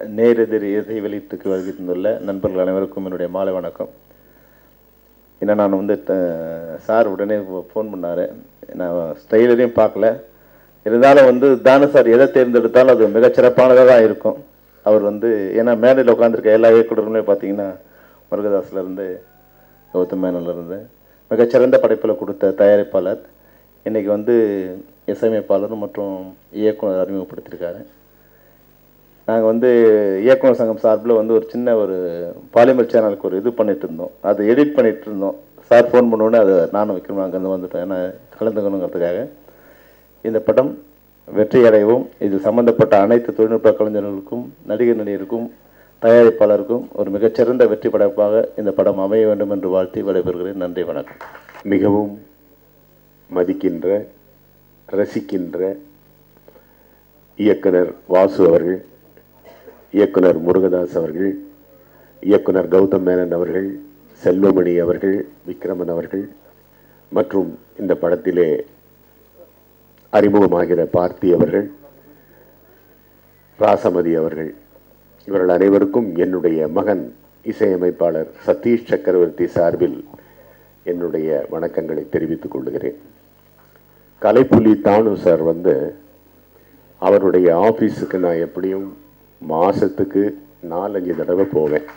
நேரெதிர் இசை வெளியீட்டுக்கு வருகை தந்துள்ள நண்பர்கள் அனைவருக்கும் என்னுடைய மாலை வணக்கம் ஏன்னா நான் வந்து த- சார் உடனே ஃபோன் பண்ணார் நான் ஸ்டைலரையும் பார்க்கல இருந்தாலும் வந்து தானு சார் எதை தேர்ந்தெடுத்தாலும் அது மிகச்சிறப்பானதாக தான் இருக்கும் அவர் வந்து ஏன்னா மேடையில் உட்காந்துருக்க எல்லா இயக்குநர்களுமே பார்த்தீங்கன்னா முருகதாஸ்லேருந்து கௌதம் மேனன்லேருந்து மிகச்சிறந்த படைப்பில் கொடுத்த தயாரிப்பாளர் இன்னைக்கு வந்து இசையமைப்பாளர் மற்றும் இயக்குனர் அறிமுகப்படுத்தியிருக்காரு நாங்கள் வந்து இயக்குனர் சங்கம் சார்பில் வந்து ஒரு சின்ன ஒரு பாலிமர் சேனலுக்கு ஒரு இது பண்ணிட்டு இருந்தோம் அது எடிட் பண்ணிட்டு இருந்தோம் சார் ஃபோன் பண்ணோன்னே அதை நானும் வைக்கணும் அங்கேருந்து வந்துட்டோம் ஏன்னா கலந்துக்கணுங்கிறதுக்காக இந்த படம் வெற்றி அடையவும் இதில் சம்பந்தப்பட்ட அனைத்து தொழில்நுட்ப கலைஞர்களுக்கும் நடிகர் நடிகருக்கும் தயாரிப்பாளருக்கும் ஒரு மிகச்சிறந்த வெற்றி படைப்பாக இந்த படம் அமைய வேண்டும் என்று வாழ்த்தி விடைபெறுகிறேன் நன்றி வணக்கம் மிகவும் மதிக்கின்ற ரசிக்கின்ற இயக்குனர் வாசு அவர்கள் இயக்குனர் முருகதாஸ் அவர்கள் இயக்குனர் கௌதம் மேனன் அவர்கள் செல்வமணி அவர்கள் விக்ரமன் அவர்கள் மற்றும் இந்த படத்திலே அறிமுகமாகிற பார்த்தி அவர்கள் ராசமதி அவர்கள் இவர்கள் அனைவருக்கும் என்னுடைய மகன் இசையமைப்பாளர் சதீஷ் சக்கரவர்த்தி சார்பில் என்னுடைய வணக்கங்களை தெரிவித்துக் கொள்கிறேன் கலைப்புலி தானு சார் வந்து அவருடைய ஆஃபீஸுக்கு நான் எப்படியும் மாசத்துக்கு நாலஞ்சு தடவை போவேன்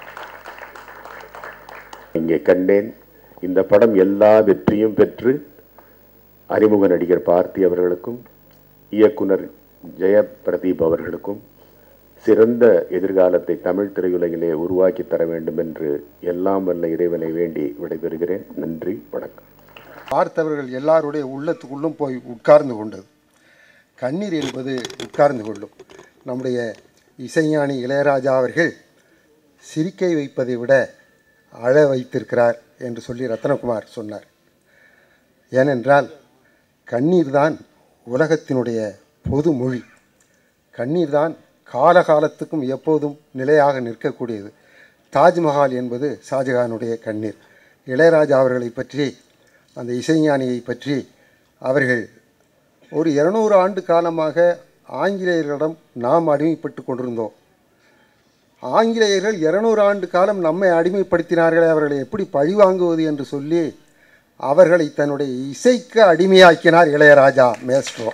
இங்கே கண்டேன் இந்த படம் எல்லா வெற்றியும் பெற்று அறிமுக நடிகர் பார்த்தி அவர்களுக்கும் இயக்குனர் ஜெய பிரதீப் அவர்களுக்கும் சிறந்த எதிர்காலத்தை தமிழ் திரையுலகிலே உருவாக்கி தர வேண்டும் என்று எல்லாம் வல்ல இறைவனை வேண்டி விடைபெறுகிறேன் நன்றி வணக்கம் பார்த்தவர்கள் எல்லாருடைய உள்ளத்துக்குள்ளும் போய் உட்கார்ந்து கொண்டது கண்ணீர் என்பது உட்கார்ந்து கொள்ளும் நம்முடைய இசைஞானி இளையராஜா அவர்கள் சிரிக்கை வைப்பதை விட அழ வைத்திருக்கிறார் என்று சொல்லி ரத்னகுமார் சொன்னார் ஏனென்றால் கண்ணீர் தான் உலகத்தினுடைய பொது மொழி கண்ணீர் தான் காலகாலத்துக்கும் எப்போதும் நிலையாக நிற்கக்கூடியது தாஜ்மஹால் என்பது ஷாஜகானுடைய கண்ணீர் இளையராஜா அவர்களை பற்றி அந்த இசைஞானியை பற்றி அவர்கள் ஒரு இருநூறு ஆண்டு காலமாக ஆங்கிலேயர்களிடம் நாம் அடிமைப்பட்டு கொண்டிருந்தோம் ஆங்கிலேயர்கள் இருநூறு ஆண்டு காலம் நம்மை அடிமைப்படுத்தினார்களே அவர்களை எப்படி பழிவாங்குவது என்று சொல்லி அவர்களை தன்னுடைய இசைக்கு அடிமையாக்கினார் இளையராஜா மேஸ்ட்ரோ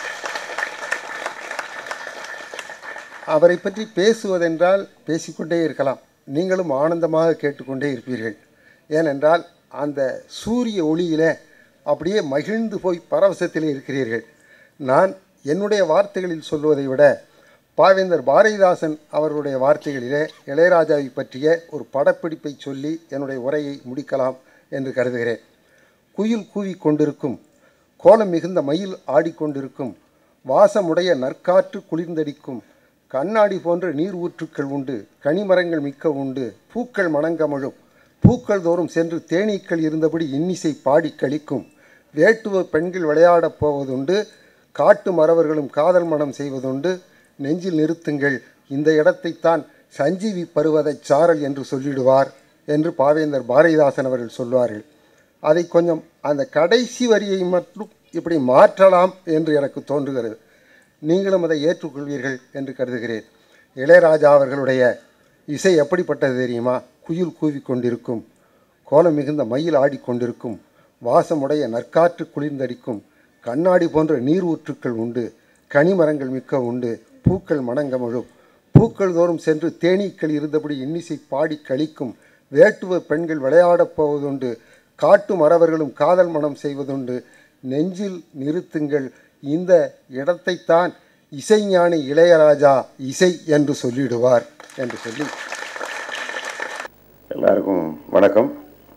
அவரை பற்றி பேசுவதென்றால் பேசிக்கொண்டே இருக்கலாம் நீங்களும் ஆனந்தமாக கேட்டுக்கொண்டே இருப்பீர்கள் ஏனென்றால் அந்த சூரிய ஒளியிலே அப்படியே மகிழ்ந்து போய் பரவசத்திலே இருக்கிறீர்கள் நான் என்னுடைய வார்த்தைகளில் சொல்வதை விட பாவேந்தர் பாரதிதாசன் அவர்களுடைய வார்த்தைகளிலே இளையராஜாவை பற்றிய ஒரு படப்பிடிப்பை சொல்லி என்னுடைய உரையை முடிக்கலாம் என்று கருதுகிறேன் குயில் கூவிக் கொண்டிருக்கும் கோலம் மிகுந்த மயில் ஆடிக்கொண்டிருக்கும் வாசமுடைய நற்காற்று குளிர்ந்தடிக்கும் கண்ணாடி போன்ற நீர் ஊற்றுக்கள் உண்டு கனிமரங்கள் மிக்க உண்டு பூக்கள் மணங்கமழும் பூக்கள் தோறும் சென்று தேனீக்கள் இருந்தபடி இன்னிசை பாடி கழிக்கும் வேட்டுவ பெண்கள் விளையாடப் போவதுண்டு காட்டு மறவர்களும் காதல் மனம் செய்வதுண்டு நெஞ்சில் நிறுத்துங்கள் இந்த இடத்தைத்தான் சஞ்சீவி பருவதைச் சாரல் என்று சொல்லிடுவார் என்று பாவேந்தர் பாரதிதாசன் அவர்கள் சொல்வார்கள் அதை கொஞ்சம் அந்த கடைசி வரியை மட்டும் இப்படி மாற்றலாம் என்று எனக்கு தோன்றுகிறது நீங்களும் அதை ஏற்றுக்கொள்வீர்கள் என்று கருதுகிறேன் இளையராஜா அவர்களுடைய இசை எப்படிப்பட்டது தெரியுமா குயில் கூவிக் கொண்டிருக்கும் கோலம் மிகுந்த மயில் ஆடிக்கொண்டிருக்கும் வாசமுடைய நற்காற்று குளிர்ந்தடிக்கும் கண்ணாடி போன்ற நீர் ஊற்றுக்கள் உண்டு கனிமரங்கள் மிக்க உண்டு பூக்கள் மணங்கமழும் பூக்கள் தோறும் சென்று தேனீக்கள் இருந்தபடி இன்னிசை பாடி கழிக்கும் வேட்டுவ பெண்கள் விளையாடப் போவதுண்டு காட்டு மறவர்களும் காதல் மனம் செய்வதுண்டு நெஞ்சில் நிறுத்துங்கள் இந்த இடத்தைத்தான் இசைஞானி இளையராஜா இசை என்று சொல்லிடுவார் என்று சொல்லி எல்லாருக்கும் வணக்கம்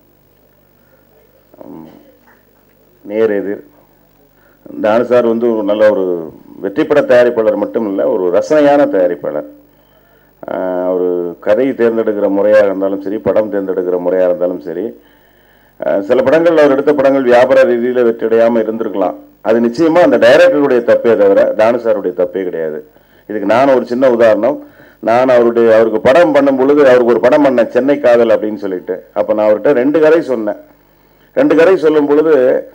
உம், நேர் எதிர் தானு சார் வந்து ஒரு நல்ல ஒரு வெற்றிப்பட தயாரிப்பாளர் மட்டும் இல்லை ஒரு ரசனையான தயாரிப்பாளர் ஆஹ், ஒரு கதை தேர்ந்தெடுக்கிற முறையாக இருந்தாலும் சரி படம் தேர்ந்தெடுக்கிற முறையாக இருந்தாலும் சரி ஆஹ், சில படங்கள் அவர் எடுத்த படங்கள் வியாபார ரீதியில் வெற்றியடையாமல் இருந்திருக்கலாம் அது நிச்சயமா அந்த டைரக்டருடைய தப்பே தவிர தானு சாருடைய தப்பே கிடையாது இதுக்கு நான் ஒரு சின்ன உதாரணம் நான் அவருடைய அவருக்கு படம் பண்ணும் பொழுது அவருக்கு ஒரு படம் பண்ணேன் சென்னை காதல் அப்படின்னு சொல்லிட்டு அப்போ நான் அவர்கிட்ட ரெண்டு கதை சொன்னேன் ரெண்டு கதை சொல்லும் பொழுது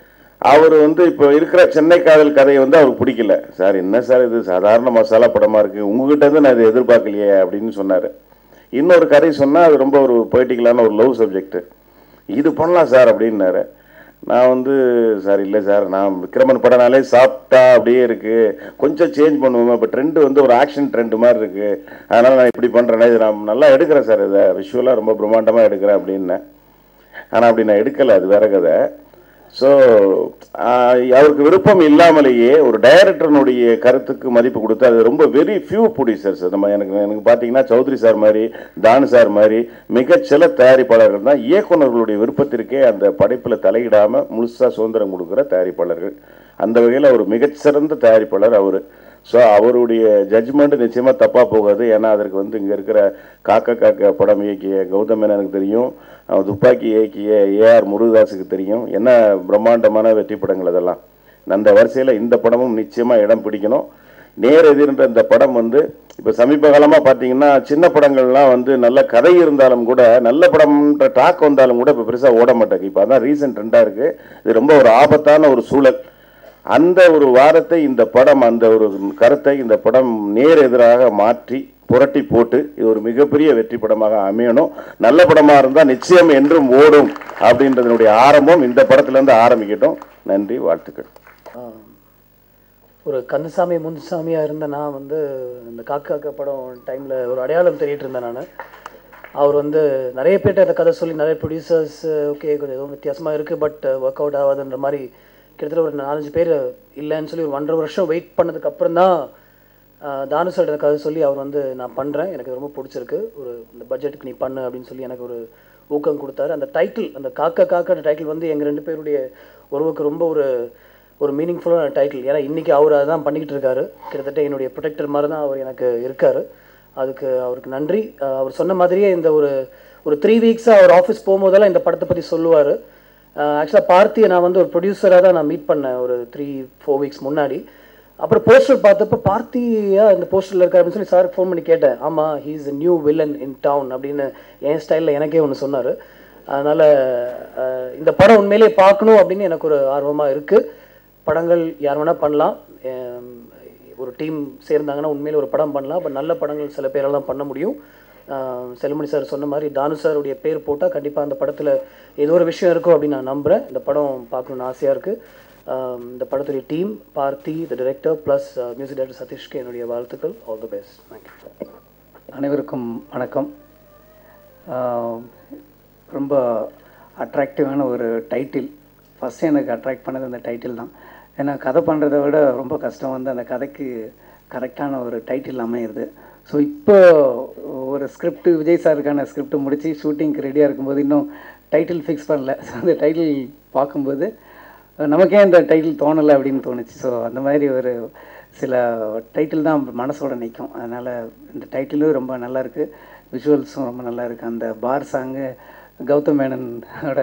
அவர் வந்து இப்போ இருக்கிற சென்னை காதல் கதையை வந்து அவருக்கு பிடிக்கல சார் என்ன சார் இது சாதாரண மசாலா படமா இருக்கு உங்ககிட்ட இருந்து நான் இதை எதிர்பார்க்கலையே அப்படின்னு சொன்னாரு இன்னொரு கதை சொன்னா அது ரொம்ப ஒரு பொய்டிக்கலான ஒரு லவ் சப்ஜெக்ட் இது பண்ணலாம் சார் அப்படின்னாரு நான் வந்து சார் இல்லை சார் நான் விக்ரமன் படம்னாலே சாப்பிட்டா அப்படியே இருக்கு கொஞ்சம் சேஞ்ச் பண்ணுவோம் இப்போ ட்ரெண்ட் வந்து ஒரு ஆக்ஷன் ட்ரெண்ட் மாதிரி இருக்கு அதனால நான் இப்படி பண்றேன்னா இது நான் நல்லா எடுக்கிறேன் சார் இதை விஷுவலாக ரொம்ப பிரம்மாண்டமாக எடுக்கிறேன் அப்படின்னேன் ஆனால் அப்படி நான் எடுக்கலை அது வேற கதை ஸோ அவருக்கு விருப்பம் இல்லாமலேயே ஒரு டைரக்டர்னுடைய கருத்துக்கு மதிப்பு கொடுத்து அது ரொம்ப வெரி ஃபியூ ப்ரொடியூசர்ஸ் நம்ம எனக்கு எனக்கு பார்த்தீங்கன்னா சௌத்ரி சார் மாதிரி தானு சார் மாதிரி மிகச்சில தயாரிப்பாளர்கள் தான் இயக்குனர்களுடைய விருப்பத்திற்கே அந்த படைப்பில் தலையிடாமல் முழுசாக சுதந்திரம் கொடுக்குற தயாரிப்பாளர்கள் அந்த வகையில் ஒரு மிகச்சிறந்த தயாரிப்பாளர் அவர் ஸோ அவருடைய ஜட்ஜ்மெண்ட் நிச்சயமாக தப்பாக போகாது ஏன்னா அதற்கு வந்து இங்கே இருக்கிற காக்க காக்க படம் இயக்கிய கௌதம் மேனனுக்கு தெரியும் அவன் துப்பாக்கி இயக்கிய ஏஆர் முருகதாஸுக்கு தெரியும் என்ன பிரம்மாண்டமான வெற்றி படங்கள் அதெல்லாம் அந்த வரிசையில் இந்த படமும் நிச்சயமாக இடம் பிடிக்கணும் நேர் எதிர்ன்ற இந்த படம் வந்து இப்போ சமீப காலமாக பார்த்தீங்கன்னா சின்ன படங்கள்லாம் வந்து நல்ல கதை இருந்தாலும் கூட நல்ல படம்ன்ற டாக் வந்தாலும் கூட இப்போ பெருசாக ஓட மாட்டேங்குது இப்போ அதான் ரீசன்ட் ட்ரெண்டாக இருக்குது இது ரொம்ப ஒரு ஆபத்தான ஒரு சூழல் அந்த ஒரு வாரத்தை இந்த படம் அந்த ஒரு கருத்தை இந்த படம் நேர் எதிராக மாற்றி புரட்டி போட்டு இது ஒரு மிகப்பெரிய வெற்றி படமாக அமையணும் நல்ல படமா இருந்தால் நிச்சயம் என்றும் ஓடும் அப்படின்றதனுடைய ஆரம்பம் இந்த படத்துல இருந்து ஆரம்பிக்கட்டும் நன்றி வாழ்த்துக்கள் ஒரு கந்தசாமி முந்துசாமியாக இருந்த நான் வந்து இந்த காக்கா காக்கா படம் டைமில் ஒரு அடையாளம் தேடிட்டு இருந்தேன் நான் அவர் வந்து நிறைய பேர்ட்ட இந்த கதை சொல்லி நிறைய ப்ரொடியூசர்ஸ் ஓகே கொஞ்சம் எதுவும் வித்தியாசமாக இருக்குது பட் ஒர்க் அவுட் ஆகாதுன்ற மாதிரி கிட்டத்தட்ட ஒரு நாலஞ்சு பேர் இல்லைன்னு சொல்லி ஒரு ஒன்றரை வருஷம் வெயிட் பண்ணதுக்கு அப்புறம் தான் தானு சார் கதை சொல்லி அவர் வந்து நான் பண்ணுறேன் எனக்கு இது ரொம்ப பிடிச்சிருக்கு ஒரு இந்த பட்ஜெட்டுக்கு நீ பண்ணு அப்படின்னு சொல்லி எனக்கு ஒரு ஊக்கம் கொடுத்தாரு அந்த டைட்டில் அந்த காக்கா காக்கா டைட்டில் வந்து எங்கள் ரெண்டு பேருடைய உறவுக்கு ரொம்ப ஒரு ஒரு மீனிங்ஃபுல்லான டைட்டில் ஏன்னா இன்றைக்கி அவர் அதான் பண்ணிக்கிட்டு இருக்காரு கிட்டத்தட்ட என்னுடைய ப்ரொடெக்டர் மாதிரி தான் அவர் எனக்கு இருக்கார் அதுக்கு அவருக்கு நன்றி அஹ் அவர் சொன்ன மாதிரியே இந்த ஒரு ஒரு த்ரீ வீக்ஸாக அவர் ஆஃபீஸ் போகும்போதெல்லாம் இந்த படத்தை பற்றி சொல்லுவார் ஆக்சுவலாக பார்த்தியை நான் வந்து ஒரு ப்ரொடியூசராக தான் நான் மீட் பண்ணேன் ஒரு த்ரீ ஃபோர் வீக்ஸ் முன்னாடி அப்புறம் போஸ்டர் பார்த்தப்ப பார்த்தியா இந்த போஸ்டரில் இருக்காரு அப்படின்னு சொல்லி சாருக்கு ஃபோன் பண்ணி கேட்டேன் ஆமாம் he is new villain in town அப்படின்னு என் ஸ்டைலில் எனக்கே ஒன்று சொன்னார் அதனால் இந்த படம் உண்மையிலேயே பார்க்கணும் அப்படின்னு எனக்கு ஒரு ஆர்வமாக இருக்குது படங்கள் யார் வேணால் பண்ணலாம் அஹ் ஒரு டீம் சேர்ந்தாங்கன்னா உண்மையிலே ஒரு படம் பண்ணலாம் பட் நல்ல படங்கள் சில பேரெல்லாம் பண்ண முடியும் அஹ் செல்லுமணி சார் சொன்ன மாதிரி தானு சாருடைய பேர் போட்டால் கண்டிப்பாக அந்த படத்தில் ஏதோ ஒரு விஷயம் இருக்கும் அப்படின்னு நான் நம்புகிறேன் இந்த படம் பார்க்கணுன்னு ஆசையாக இருக்குது இந்த படத்துடைய team Parthi the director plus music director சதீஷ்க்கு என்னுடைய வாழ்த்துக்கள் ஆல் தி பெஸ்ட் தேங்க்யூ அனைவருக்கும் வணக்கம் ஆஹ் ரொம்ப அட்ராக்டிவான ஒரு டைட்டில் ஃபஸ்ட்டு எனக்கு அட்ராக்ட் பண்ணது அந்த டைட்டில் தான் ஏன்னா கதை பண்ணுறதை விட ரொம்ப கஷ்டம் வந்து அந்த கதைக்கு கரெக்டான ஒரு டைட்டில் அமையிறது ஸோ இப்போ ஒரு ஸ்கிரிப்ட் விஜய் சாருக்கான ஸ்கிரிப்ட் முடித்து ஷூட்டிங்க்கு ரெடியாக இருக்கும்போது இன்னும் டைட்டில் ஃபிக்ஸ் பண்ணல ஸோ அந்த டைட்டில் பார்க்கும்போது நமக்கே இந்த டைட்டில் தோணலை அப்படின்னு தோணுச்சு ஸோ அந்த மாதிரி ஒரு சில டைட்டில் தான் மனசோட நிற்கும் அதனால் இந்த டைட்டிலும் ரொம்ப நல்லா இருக்கு விஷுவல்ஸும் ரொம்ப நல்லா இருக்கு அந்த பார் சாங்கு கௌதம் மேனனோட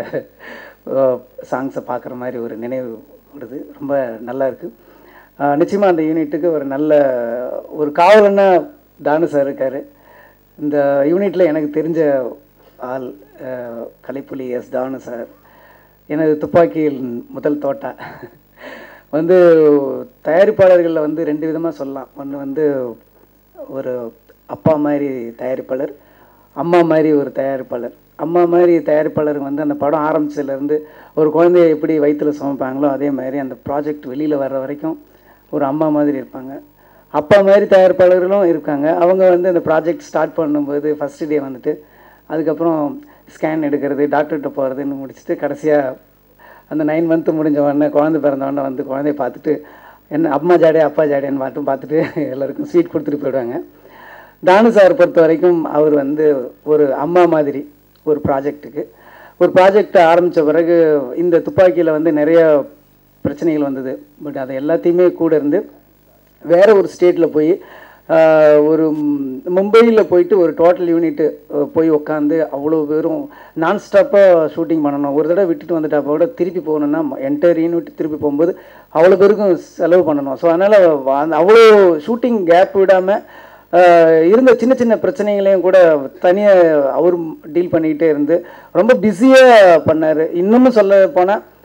சாங்ஸை பார்க்குற மாதிரி ஒரு நினைவு விடுது ரொம்ப நல்லா இருக்கு ஆஹ் நிச்சயமா அந்த யூனிட்டுக்கு ஒரு நல்ல ஒரு காவலன்னா தானு சார் இருக்கார் இந்த யூனிட்டில் எனக்கு தெரிஞ்ச ஆள் ஆஹ் கலைப்புலி எஸ் தானு சார் எனது துப்பாக்கியில் முதல் தோட்டா வந்து தயாரிப்பாளர்களில் வந்து ரெண்டு விதமாக சொல்லலாம் ஒன்று வந்து ஒரு அப்பா மாதிரி தயாரிப்பாளர் அம்மா மாதிரி ஒரு தயாரிப்பாளர் அம்மா மாதிரி தயாரிப்பாளர் வந்து அந்த படம் ஆரம்பிச்சதுலேருந்து ஒரு குழந்தைய எப்படி வயிற்றுல சுமப்பாங்களோ அதே மாதிரி அந்த ப்ராஜெக்ட் வெளியில் வர்ற வரைக்கும் ஒரு அம்மா மாதிரி இருப்பாங்க அப்பா மாதிரி தயாரிப்பாளர்களும் இருக்காங்க அவங்க வந்து அந்த ப்ராஜெக்ட் ஸ்டார்ட் பண்ணும்போது ஃபஸ்ட் டே வந்துட்டு அதுக்கப்புறம் ஸ்கேன் எடுக்கிறது டாக்டர்கிட்ட போகிறதுன்னு முடிச்சுட்டு கடைசியாக அந்த நைன் மந்த்து முடிஞ்ச உடனே குழந்தை பிறந்த உடனே வந்து குழந்தைய பார்த்துட்டு என்ன அம்மா ஜாடே அப்பா ஜாடேன்னு மட்டும் பார்த்துட்டு எல்லாருக்கும் ஸ்வீட் கொடுத்துட்டு போயிடுவாங்க தானு சார் பொறுத்த வரைக்கும் அவர் வந்து ஒரு அம்மா மாதிரி ஒரு ப்ராஜெக்ட்டுக்கு ஒரு ப்ராஜெக்ட் ஆரம்பித்த பிறகு இந்த துப்பாக்கியில் வந்து நிறைய பிரச்சனைகள் வந்தது பட் அது எல்லாத்தையுமே கூட இருந்து வேற ஒரு ஸ்டேட்டில் போய் ஆஹ், ஒரு மும்பையில் போயிட்டு ஒரு டோட்டல் யூனிட்டு போய் உட்காந்து அவ்வளோ பேரும் நான் ஸ்டாப்பாக ஷூட்டிங் பண்ணணும் ஒரு தடவை விட்டுட்டு வந்துட்டா கூட திருப்பி போகணுன்னா என்டையர் யூனிட் திருப்பி போகும்போது அவ்வளோ பேருக்கும் செலவு பண்ணணும் ஸோ அதனால் அவ்வளோ ஷூட்டிங் கேப் விடாமல் இருந்த சின்ன சின்ன பிரச்சனைகளையும் கூட தனியாக அவர் டீல் பண்ணிக்கிட்டே இருந்து ரொம்ப பிஸியாக பண்ணார் இன்னமும் சொல்ல போனால்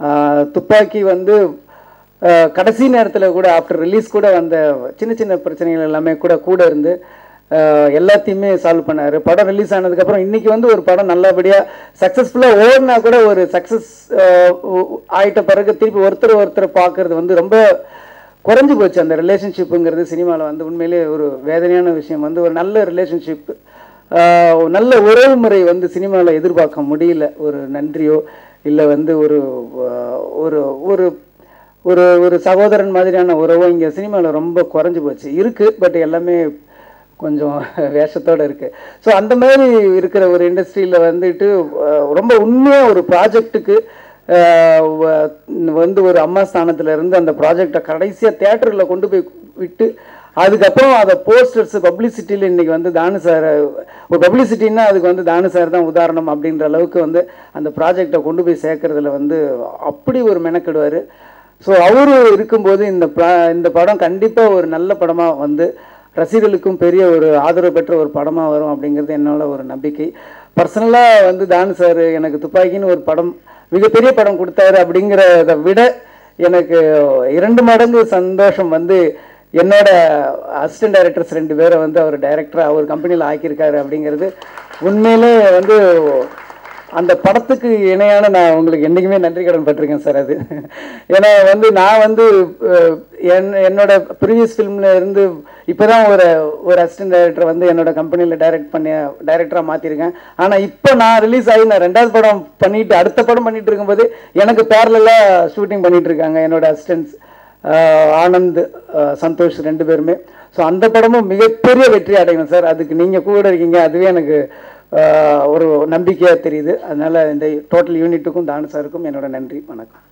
ஆஹ் துப்பாக்கி வந்து ஆஹ் கடைசி நேரத்தில் கூட ஆஃப்டர் ரிலீஸ் கூட வந்த சின்ன சின்ன பிரச்சனைகள் எல்லாமே கூட கூட இருந்து ஆஹ் எல்லாத்தையுமே சால்வ் பண்ணார் படம் ரிலீஸ் ஆனதுக்கப்புறம் இன்றைக்கி வந்து ஒரு படம் நல்லபடியாக சக்ஸஸ்ஃபுல்லாக ஓடினா கூட ஒரு சக்ஸஸ் ஆயிட்ட பிறகு திருப்பி ஒருத்தர் ஒருத்தர் பார்க்கறது வந்து ரொம்ப குறைஞ்சு போச்சு அந்த ரிலேஷன்ஷிப்புங்கிறது சினிமாவில் வந்து உண்மையிலேயே ஒரு வேதனையான விஷயம் வந்து ஒரு நல்ல ரிலேஷன்ஷிப் நல்ல உறவு முறை வந்து சினிமாவில் எதிர்பார்க்க முடியல ஒரு நன்றியோ இல்லை வந்து ஒரு ஆஹ், ஒரு ஒரு ஒரு ஒரு சகோதரன் மாதிரியான உறவோ இங்கே சினிமாவில் ரொம்ப குறைஞ்சு போச்சு இருக்குது பட் எல்லாமே கொஞ்சம் வேஷத்தோடு இருக்குது ஸோ அந்த மாதிரி இருக்கிற ஒரு இண்டஸ்ட்ரியில் வந்துட்டு அஹ், ரொம்ப உண்மையாக ஒரு ப்ராஜெக்ட்டுக்கு வந்து ஒரு அம்மா ஸ்தானத்துல இருந்து அந்த ப்ராஜெக்டை கடைசியாக தேட்டரில் கொண்டு போய் விட்டு அதுக்கப்புறம் அதை போஸ்டர்ஸ் பப்ளிசிட்டியில் இன்னைக்கு வந்து தானு சார் ஒரு பப்ளிசிட்டின்னா அதுக்கு வந்து தானு சார் தான் உதாரணம் அப்படின்ற அளவுக்கு வந்து அந்த ப்ராஜெக்டை கொண்டு போய் சேர்க்கறதுல வந்து அப்படி ஒரு மெனக்கெடுவார் ஸோ அவரு இருக்கும்போது இந்த ப- இந்த படம் கண்டிப்பாக ஒரு நல்ல படமாக வந்து ரசிகர்களுக்கும் பெரிய ஒரு ஆதரவு பெற்ற ஒரு படமாக வரும் அப்படிங்கிறது என்னோட ஒரு நம்பிக்கை பர்சனலாக வந்து தானு சார் எனக்கு துப்பாக்கின்னு ஒரு படம் மிகப்பெரிய படம் கொடுத்தாரு அப்படிங்கிறத விட எனக்கு இரண்டு மடங்கு சந்தோஷம் வந்து என்னோட அசிஸ்டன்ட் டைரக்டர்ஸ் ரெண்டு பேரை வந்து அவர் டைரக்டராக அவர் கம்பெனியில் ஆக்கியிருக்காரு அப்படிங்கிறது உண்மையிலே வந்து அந்த படத்துக்கு இணையான நான் உங்களுக்கு என்றைக்குமே நன்றி கடன் பட்டிருக்கேன் சார் அது ஏன்னா வந்து நான் வந்து அஹ், என் என்னோட ப்ரீவியஸ் ஃபிலிமில் இருந்து இப்போ தான் ஒரு ஒரு அசிஸ்டன்ட் டைரக்டர் வந்து என்னோட கம்பெனியில் டைரக்ட் பண்ணி டைரக்டராக மாற்றிருக்கேன் ஆனால் இப்போ நான் ரிலீஸ் ஆகி நான் ரெண்டாவது படம் பண்ணிட்டு அடுத்த படம் பண்ணிட்டு இருக்கும்போது எனக்கு பேரலாக ஷூட்டிங் பண்ணிட்டு இருக்காங்க என்னோட அசிஸ்டன்ட்ஸ் ஆனந்த் அஹ், சந்தோஷ் ரெண்டு பேருமே ஸோ அந்த படமும் மிகப்பெரிய வெற்றி அடையணும் சார் அதுக்கு நீங்கள் கூட இருக்கீங்க அதுவே எனக்கு ஆஹ் ஒரு நம்பிக்கையாக தெரியுது அதனால் இந்த டோட்டல் யூனிட்டுக்கும் தானு சாருக்கும் என்னோட நன்றி வணக்கம்